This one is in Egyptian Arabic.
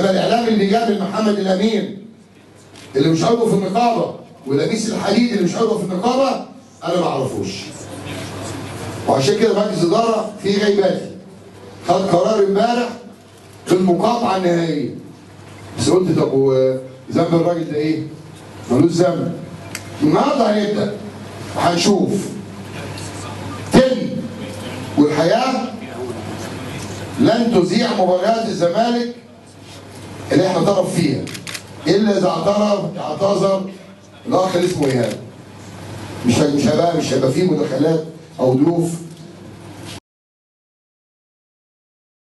انما الاعلام اللي جاب محمد الامين اللي مش عضو في النقابه ولميس الحديد اللي مش عضو في النقابه انا ما اعرفوش وعشان كده مجلس الاداره في غيباتي خد قرار امبارح في المقاطعه النهائيه بس قلت طب وذنب الراجل ده ايه؟ ملوش ذنب النهارده هنبدا هنشوف تاني والحياه لن تذيع مباريات الزمالك اللي احنا طرف فيها الا اذا اعترف اعتذر الاخ اللي اسمه ايهاب مش مش هيبقى مش هيبقى فيه مداخلات او ضيوف